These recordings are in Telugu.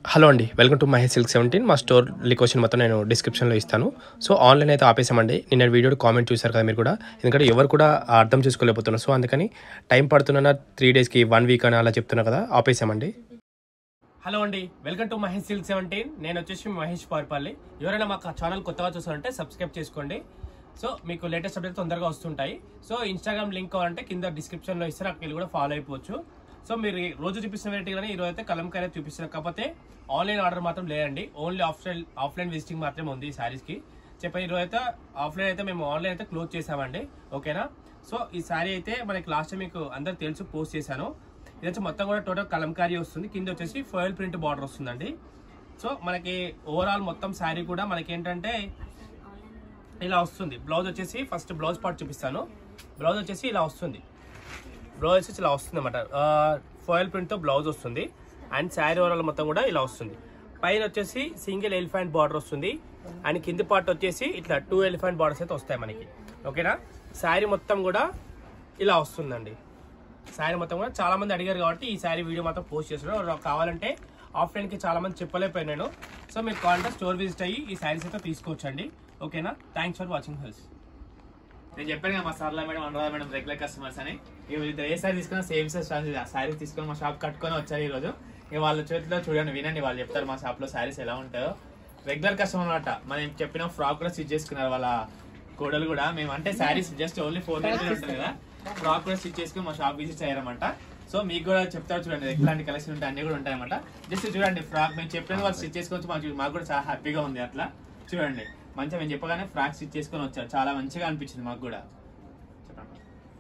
హలో అండి welcome to Mahesh silk seventeen మా స్టోర్ లికోషన్ మొత్తం నేను డిస్క్రిప్షన్లో ఇస్తాను సో ఆన్లైన్ అయితే ఆపేసామండి నిన్న వీడియో కామెంట్ చూశారు కదా మీరు కూడా ఎందుకంటే ఎవరు కూడా అర్థం చేసుకోలేకపోతున్నారు సో అందుకని టైం పడుతున్న త్రీ డేస్కి వన్ వీక్ అని అలా చెప్తున్నా కదా ఆపేసామండి హలో అండి welcome to Mahesh silk seventeen నేను వచ్చేసి మీ మహేష్ పార్పల్లి ఎవరైనా మా ఛానల్ కొత్తగా చూస్తారంటే సబ్స్క్రైబ్ చేసుకోండి సో మీకు లేటెస్ట్ అప్డేట్ తొందరగా వస్తుంటాయి సో ఇన్స్టాగ్రామ్ లింక్ కావాలంటే కింద డిస్క్రిప్షన్లో ఇస్తారు అక్కడికి వెళ్ళి కూడా ఫాలో అయిపోవచ్చు సో మీరు ఈ రోజు చూపిస్తున్న వెరైటీ కానీ ఈ రోజు అయితే కలంకాయ అయితే చూపిస్తున్నారు కాకపోతే ఆన్లైన్ ఆర్డర్ మాత్రం లేదండి ఓన్లీ ఆఫ్లైన్ ఆఫ్లైన్ విజిటింగ్ మాత్రమే ఉంది ఈ శారీస్ కి చెప్పండి ఈరోజు అయితే ఆఫ్లైన్ అయితే మేము ఆన్లైన్ అయితే క్లోజ్ చేసామండి ఓకేనా సో ఈ శారీ అయితే మనకి లాస్ట్ టైం మీకు అందరు తెలుసు పోస్ట్ చేశాను ఇది వచ్చి మొత్తం కూడా టోటల్ కలంకారీ వస్తుంది కింద వచ్చేసి ఫాయిల్ ప్రింట్ బార్డర్ వస్తుందండి సో మనకి ఓవరాల్ మొత్తం శారీ కూడా మనకి ఏంటంటే ఇలా వస్తుంది బ్లౌజ్ వచ్చేసి ఫస్ట్ బ్లౌజ్ పార్ట్ చూపిస్తాను బ్లౌజ్ వచ్చేసి ఇలా వస్తుంది బ్లౌజ్ వచ్చేసి ఇలా వస్తుంది అనమాట ఫాయిల్ ప్రింట్తో బ్లౌజ్ వస్తుంది అండ్ శారీ ఓవరాల్ మొత్తం కూడా ఇలా వస్తుంది పైన వచ్చేసి సింగిల్ ఎలిఫెంట్ బార్డర్ వస్తుంది అండ్ కింది పార్ట్ వచ్చేసి ఇట్లా టూ ఎలిఫెంట్ బార్డర్స్ అయితే వస్తాయి మనకి ఓకేనా శారీ మొత్తం కూడా ఇలా వస్తుందండి శారీ మొత్తం కూడా చాలా మంది అడిగారు కాబట్టి ఈ శారీ వీడియో మాత్రం పోస్ట్ చేస్తున్నాను కావాలంటే ఆఫ్లైన్ కి చాలా మంది చెప్పలేకపోయినాను సో మీరు కావాలంటే స్టోర్ విజిట్ అయ్యి ఈ శారీస్ అయితే తీసుకోవచ్చండి ఓకేనా థ్యాంక్స్ ఫర్ వాచింగ్ హెల్స్ నేను చెప్పాను కదా మా సార్లా madam Anuradha madam regular customers అని ఇక వీళ్ళిద్దరు ఏ సారీ తీసుకున్నా సేమ్ సేమ్ సారీస్ తీసుకొని మా షాప్ కట్టుకొని వచ్చారు ఈ రోజు ఇక వాళ్ళ చేతిలో చూడండి వినండి వాళ్ళు చెప్తారు మా షాప్ లో సారీస్ ఎలా ఉంటాయో రెగ్యులర్ కస్టమర్ అనమాట మనం చెప్పిన ఫ్రాక్ కూడా స్టిచ్ చేసుకున్నారు వాళ్ళ కోడలు కూడా మేము అంటే saris just only four hundred ఉంటుంది కదా ఫ్రాక్ కూడా స్టిచ్ చేసుకుని మా షాప్ విజిట్ అయ్యారన్నమాట సో మీకు కూడా చెప్తారు చూడండి ఎట్లాంటి కలెక్షన్ ఉంటాయి అన్ని కూడా ఉంటాయన్నమాట జస్ట్ చూడండి ఫ్రాక్ మేము చెప్పిన వాళ్ళు స్టిచ్ చేసుకొని మాకు మాకు కూడా చాలా హ్యాపీగా ఉంది అట్లా చూడండి మంచిగా మేము చెప్పగానే ఫ్రాక్ స్టిచ్ చేసుకొని వచ్చారు చాలా మంచిగా అనిపించింది మాకు కూడా చెప్పండి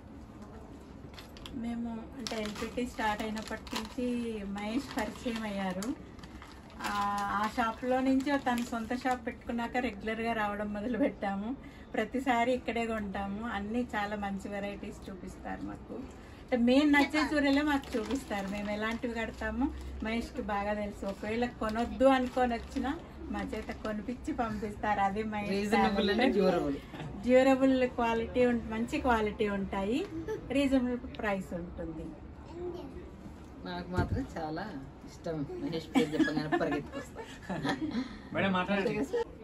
మేము అంటే ఎల్పిటి స్టార్ట్ అయినప్పటి నుంచి మహేష్ పరిచయం అయ్యారు ఆ, ఆ షాప్లో నుంచి తన సొంత షాప్ పెట్టుకున్నాక రెగ్యులర్గా రావడం మొదలు పెట్టాము ప్రతిసారి ఇక్కడే కొంటాము అన్నీ చాలా మంచి వెరైటీస్ చూపిస్తారు మాకు అంటే మేము నచ్చే చీరలే మాకు చూపిస్తారు మేము ఎలాంటివి కడతామో మహేష్కి బాగా తెలుసు ఒకవేళ కొనొద్దు అనుకొని వచ్చినా మా చేత కొనిపించి పంపిస్తారు అది మహేష్ డ్యూరబుల్ క్వాలిటీ ఉం- మంచి క్వాలిటీ ఉంటాయి రీజనబుల్ ప్రైస్ ఉంటుంది నాకు మాత్రం చాలా ఇష్టం మహేష్ పేరు చెప్పగానే పరిగెత్తుకొస్తా మేడం మాట్లాడండి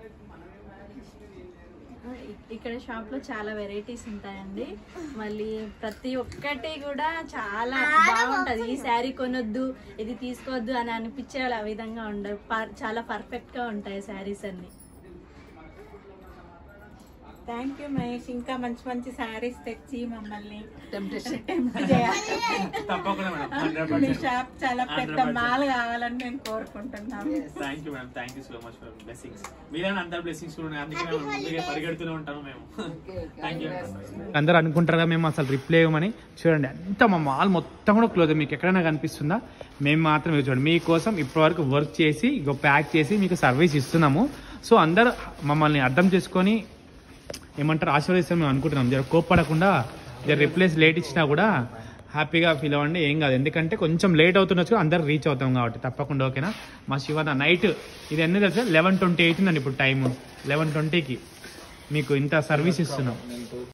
ఇక్కడ షాప్ లో చాలా వెరైటీస్ ఉంటాయండి మళ్ళీ ప్రతి ఒక్కటి కూడా చాలా బాగుంటది ఈ శారీ కొనొద్దు ఇది తీసుకోవద్దు అని అనిపించే ఆ విధంగా ఉండవు పర్- చాలా పర్ఫెక్ట్ గా ఉంటాయి శారీస్ అన్ని థ్యాంక్ యూ మహేష్ ఇంకా మంచి మంచి శారీస్ తెచ్చి మమ్మల్ని టెంప్టేషన్ tempt చేయాలి తప్పకుండా మేడం హండ్రెడ్ మీ పర్సెంట్ షాప్ చాలా పెద్ద 100%. మాల్ కావాలని మేము కోరుకుంటున్నాము thank you madam thank you so much for blessings మీరైనా అందరు బ్లెస్సింగ్స్ కూడా ఉన్నాయి. అందుకే మేము ముందుగా పరిగెడుతూనే ఉంటాము మేము థ్యాంక్ యూ అందరూ అనుకుంటారు కదా మేము అసలు రిప్లై ఇవ్వమని చూడండి అంతా మా మాల్ మొత్తం కూడా క్లోజ్ మీకు ఎక్కడైనా కనిపిస్తుందా మేము మాత్రం ఇవి చూడండి మీకోసం ఇప్పటివరకు వర్క్ చేసి ఇగో ప్యాక్ చేసి మీకు సర్వీస్ ఇస్తున్నాము సో అందరూ మమ్మల్ని అర్థం చేసుకొని ఏమంటారు ఆశీర్వదిస్తాం మేము అనుకుంటున్నాం జర కోప్పడకుండా జర రిప్లేస్ లేట్ ఇచ్చినా కూడా హ్యాపీగా ఫీల్ అవ్వండి ఏం కాదు ఎందుకంటే కొంచెం లేట్ అవుతుండొచ్చు అందరు రీచ్ అవుతాం కాబట్టి తప్పకుండా ఓకేనా మా శివద నైట్ ఇది ఎన్ని తెలుసా లెవెన్ ట్వంటీ అవుతుందండి ఇప్పుడు టైం లెవెన్ ట్వంటీకి మీకు ఇంత సర్వీస్ ఇస్తున్నాం